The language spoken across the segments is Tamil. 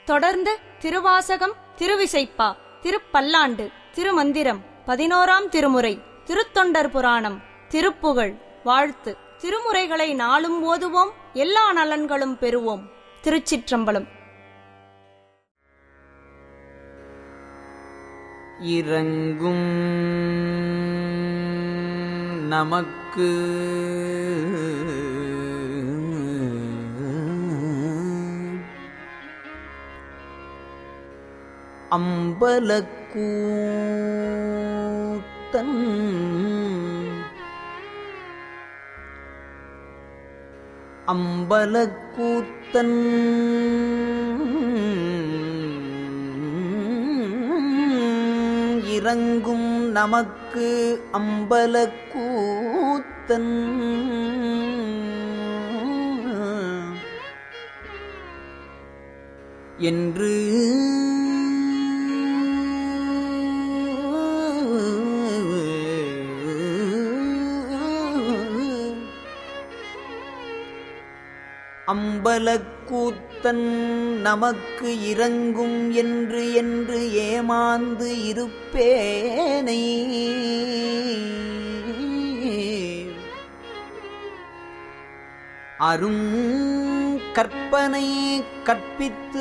தொடர்ந்து திருவாசகம் திருவிசைப்பா திருப்பல்லாண்டு திருமந்திரம் பதினோராம் திருமுறை திருத்தொண்டர் புராணம் திருப்புகழ் வாழ்த்து திருமுறைகளை நாளும் ஓதுவோம் எல்லா நலன்களும் பெறுவோம் திருச்சிற்றம்பலம் இறங்கும் நமக்கு அம்பலக்கூத்தன் அம்பலக்கூத்தன் இறங்கும் நமக்கு அம்பலக்கூத்தன் என்று அம்பலக்கூத்தன் நமக்கு இறங்கும் என்று என்று ஏமாந்து இருப்பேனை அரும் கற்பனை கற்பித்து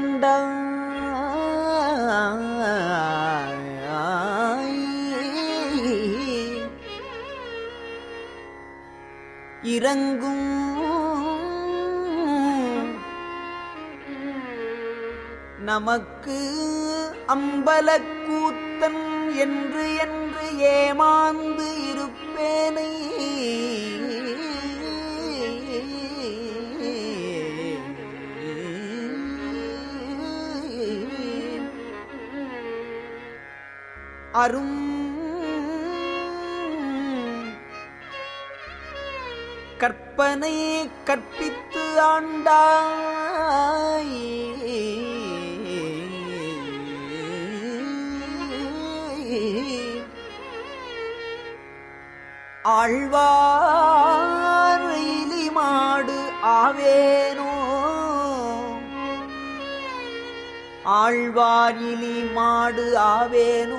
ஆண்டாய் இறங்கும் நமக்கு அம்பலக்கூத்தன் என்று என்று ஏமாந்து இருப்பேனை அரும் கற்பனை கற்பித்து ஆண்டாய் ஆழ்வாரிலி மாடு ஆவேனோ ஆழ்வாரிலி மாடு ஆவேனோ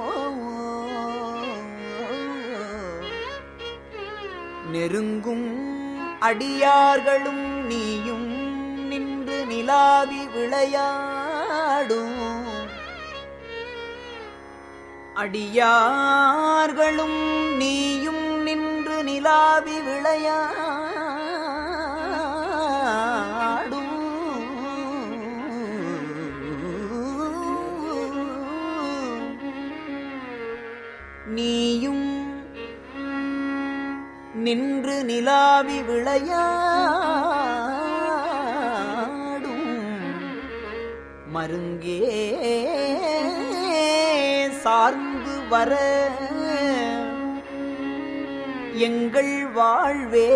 நெருங்கும் அடியார்களும் நீயும் நின்று நிலாவி விளையாடும் அடியார்களும் நீயும் நின்று நிலாவி விளையாடும் நீயும் நின்று நிலாவி விளையாடும் மருங்கே சார்ந்து வர எங்கள் வாழ்வே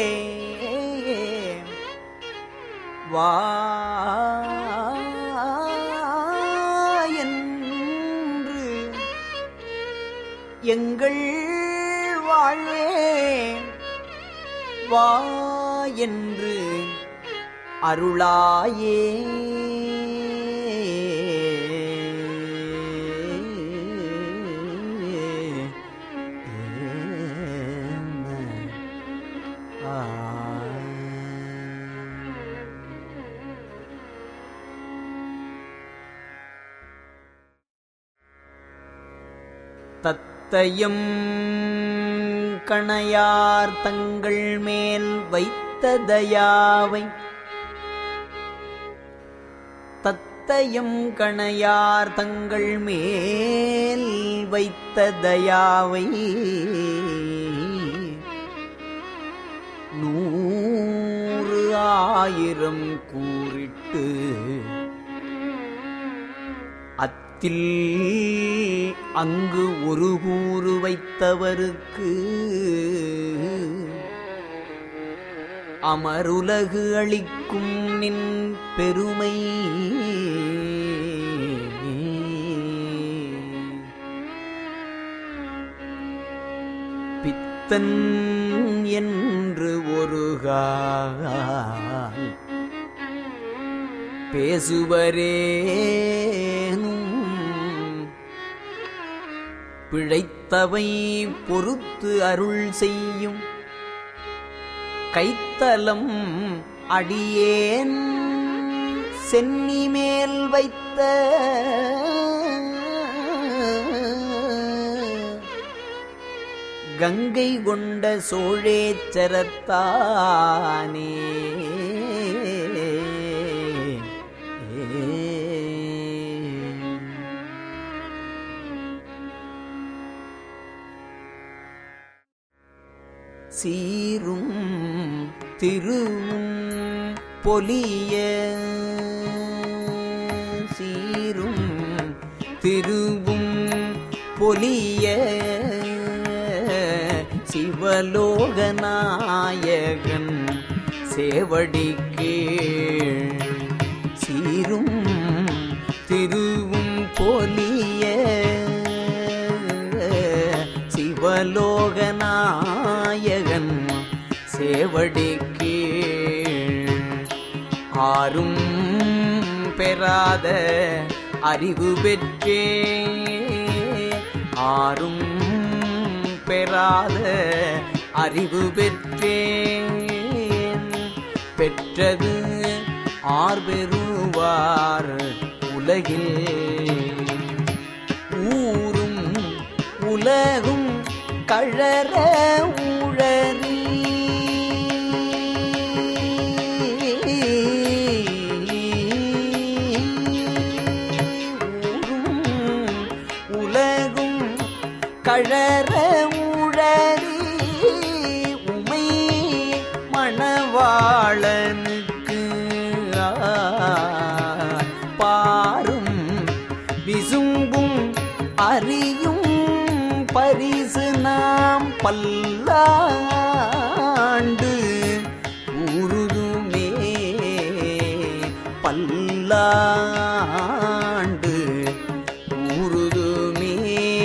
வா என்று எங்கள் வாழ்வே வா என்று அருளாயே தத்தயம் கணையார் தங்கள் மேல் வைத்த தயாவை தத்தயம் கணையார் தங்கள் மேல் வைத்த தயாவை நூறு ஆயிரம் கூறிட்டு அத்தில் அங்கு ஒரு கூறு வைத்தவருக்கு அமருலகு அளிக்கும் நின் பெருமை பித்தன் என்று ஒரு கால் பேசுவரேனும் பிழைத்தவை பொறுத்து அருள் செய்யும் கைத்தலம் அடியேன் சென்னி மேல் வைத்த கங்கை கொண்ட சோழேச்சரத்தானே சீரும் திருவும் பொலிய சீரும் திருவும் பொலிய சிவலோகநாயகன் சேவடி கீழ் சீரும் திருவும் பொலிய சிவலோகநாயகன் சேவடி கீழ் ஆரும் பெறாத அறிவு பெற்றே ஆரும் பெறாத அறிவு பெற்றேன் பெற்றது ஆர் பெறுவார் உலகில் ஊரும் உலகும் கழற ஊழறி ஊரும் உலகும் கழற ஊழறி உமை மணவாளனுக்கு ஆ, பாரும் விசும்பும் அறியும் பரிசு நாம் பல்லாண்டு ஊருதுமே பல்லாண்டு ஊருதுமே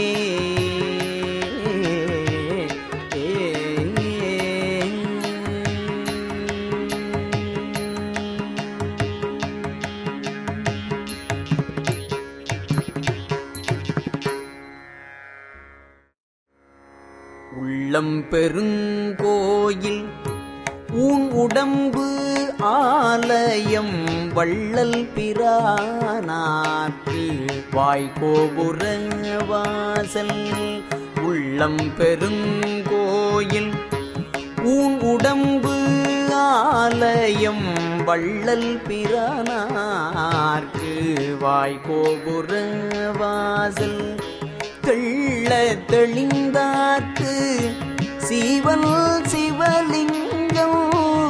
உள்ளம் பெருங்கோயில் ஊன் உடம்பு ஆலயம் வள்ளல் பிரானாற்றி வாய்கோபுர வாசல் உள்ளம் பெருங்கோயில் ஊன் உடம்பு ஆலயம் வள்ளல் பிரானார்க்கு வாய்கோபுர வாசல் தெள்ள தெளிந்தார்க்கு சீவன் சிவலிங்கம்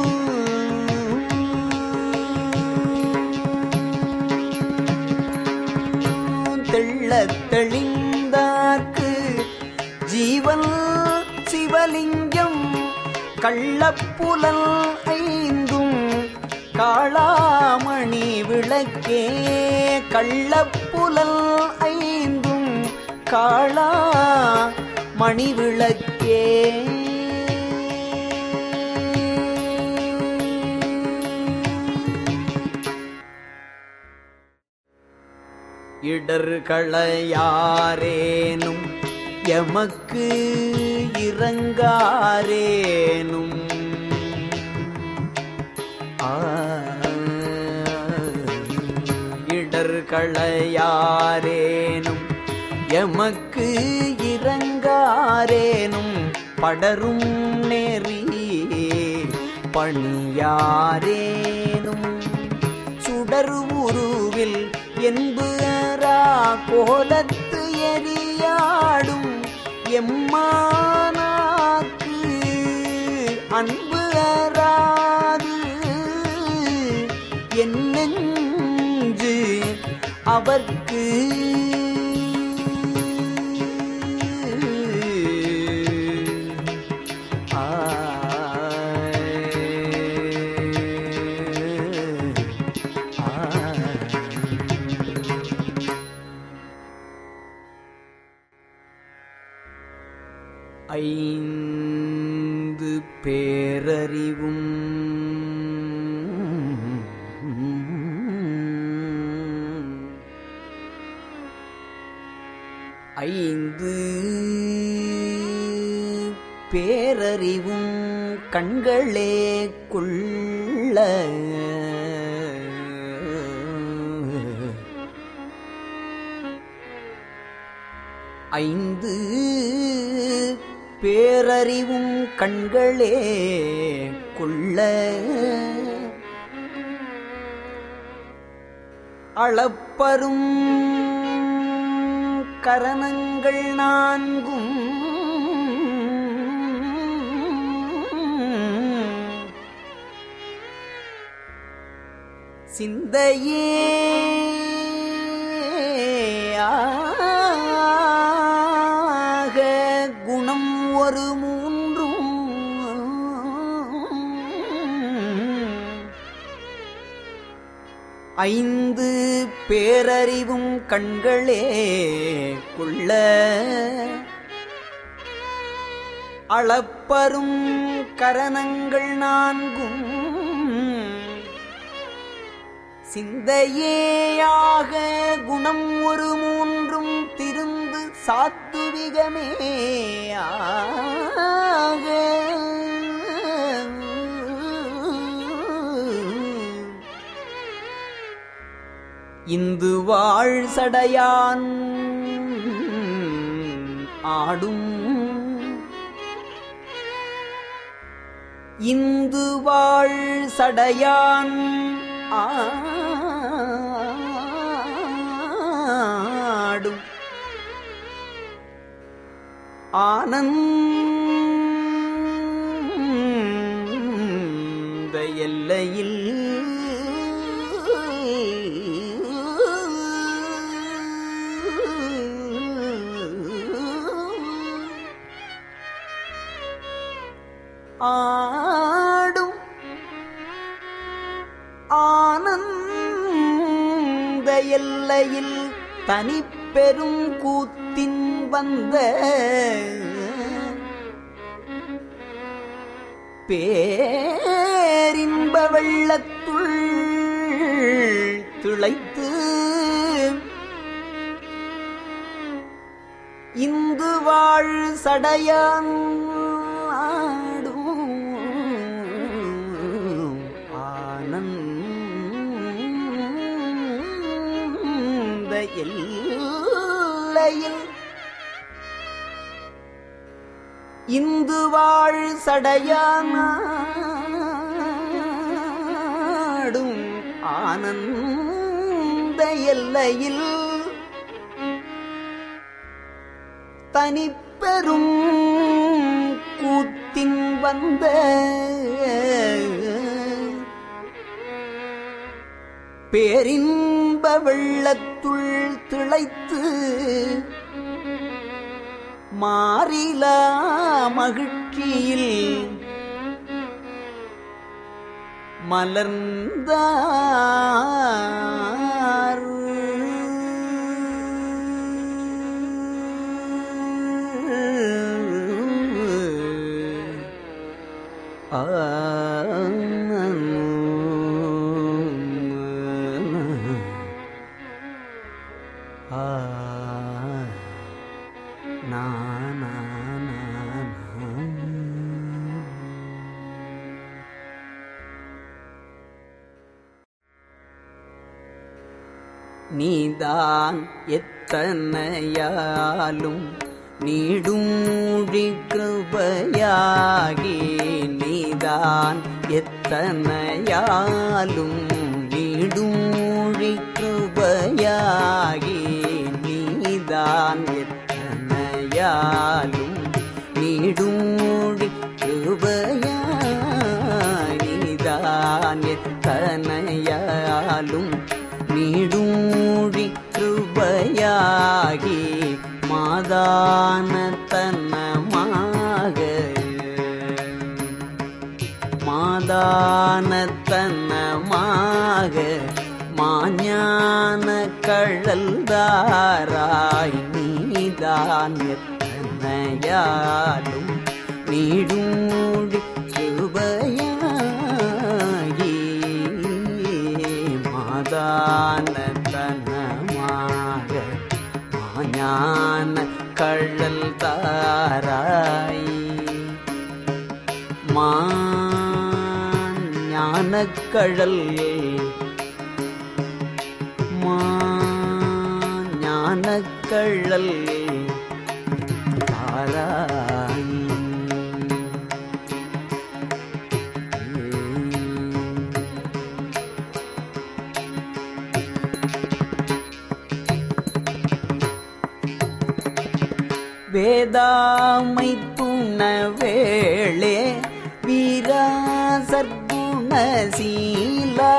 தெள்ள தெளிந்தார்க்கு ஜீவன் சிவலிங்கம் கள்ளப்புலல் ஐந்தும் காளாமணி விளக்கே கள்ளப்புலல் ஐந்தும் காளா மணி விளக்கே இடர்களையாரேனும் எமக்கு இறங்காரேனும் ஆ, இடர்களையாரேனும் எமக்கு இறங்காரேனும் படரும் நெறி பணியாரேனும் சுடரு உருவில் என்பு அரா கோலத்து எரியாடும் எம்மானாக்கு அன்பு அறாது என் நெஞ்சு அவர்க்கு ஐந்து பேரறிவும் ஐந்து பேரறிவும் கண்களே கொள்ள ஐந்து பேரறிவும் கண்களே கொள்ள அளப்பரும் கரணங்கள் நான்கும் சிந்தையே ஆக குணம் ஒரு மூன்றும் ஐந்து பேரறிவும் கண்களே கொள்ள அளப்பரும் கரணங்கள் நான்கும் சிந்தையேயாக குணம் ஒரு மூன்றும் திருந்து சாத்துவிகமே ஆக இந்து வாழ் சடையான் ஆடும் இந்து வாழ் சடையான் ஆடும் ஆனந்த எல்லையில் ஆடும் ஆனந்த எல்லையில் தனிப்பெரும் கூத்தின் வந்த பேரின்ப வெள்ளத்துள் திளைத்து இந்து வாழ் சடையான் ஆடும் ஆனந்த எல்லையில் இந்து வாழ் சடையாடும் ஆனந்த எல்லையில் தனிப்பெரும் கூத்தின் வந்த பேரின்ப வெள்ளத்துள் திளைத்து மாறில மகிழ்ச்சியில் மலர்ந்தார் ஆ நா நா நா நா. நீதான் எத்தனையாலும் நீடூழி கிருபையாகி நீதான் எத்தனையாலும் நீடூழி கிருபையாகி நீதான் எத்தனையாலும் நீடூழி கிருபையாகி நீதான் எத்தனையாலும் நீடூழி கிருபையாகி மாதானத்தனமாக மாதானத்தனமாக மாஞான கழல்தாராய் நீதான் எத்தனையாலும் நீடூழி கிருபையாகி மாதானத்தனமாக மாஞான கழல் தாராய் மான் ஞானக்கழல் மான் ஞானக்கழல் தாராய் வேதாமை துண வேளே வீராசர்குண சீலா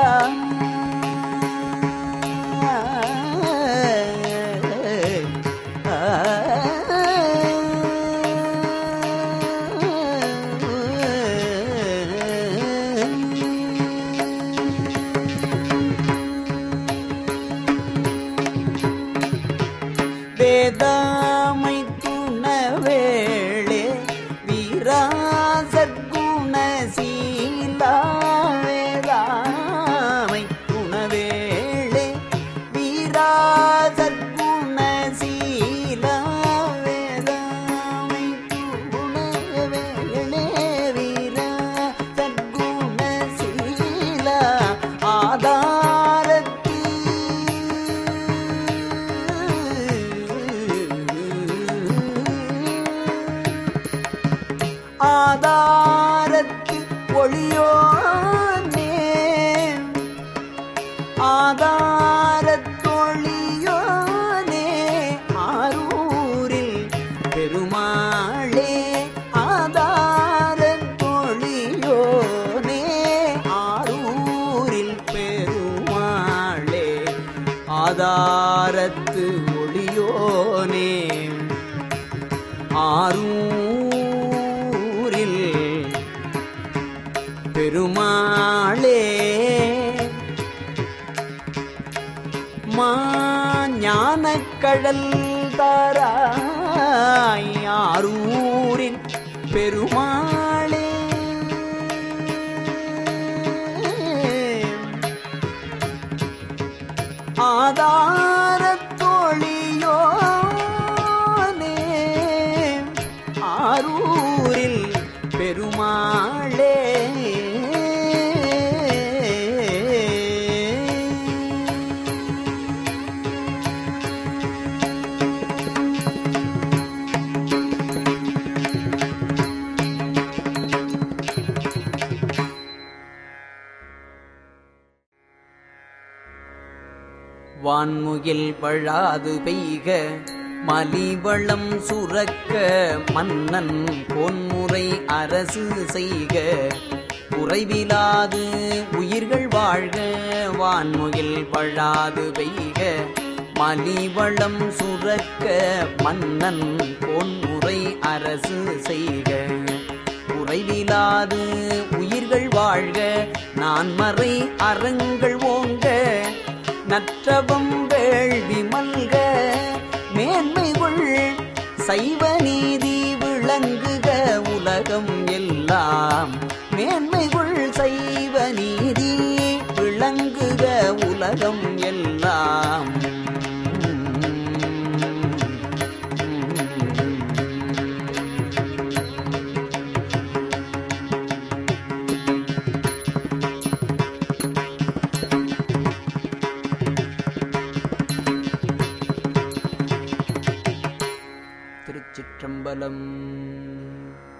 வேதாமை துண வேளே வீராசற்குண சீலா வேதாமை துண வேளே வீராசற்குண சீலா வேதாமை துண வேளே வீராசற்குண சீலா ஆதாரத்தி ஆதாரத்து ஒளியோனே ஆதாரத்தொழியோனே ஆரூரில் பெருமாளே ஆதாரத்தொழியோனே ஆரூரில் பெருமாளே ஆதாரத்து ஒளியோனே ஆரூரில் பெருமாளே மாஞானக்கடல் தாராய் ஆரூரின் பெருமாளே ஆதாரத்தொழியோனே ஆரூரில் பெருமாளே வான்முகில் பழாது பெய்க மலிவளம் சுரக்க மன்னன் பொன்முறை அரசு செய்க குறைவிலாது உயிர்கள் வாழ்க வான்முகில் பழாது பெய்க மலிவளம் சுரக்க மன்னன் பொன்முறை அரசு செய்க குறைவிலாது உயிர்கள் வாழ்க நான் மறை அறங்கள் ஓங்க நற்றவம் வேள்வி மல்க மேன்மைகள் சைவ நீதி விளங்குக உலகம் எல்லாம் மேன்மைகள் சைவ நீதி விளங்குக உலகம் எல்லாம் திருச்சிற்றம்பலம்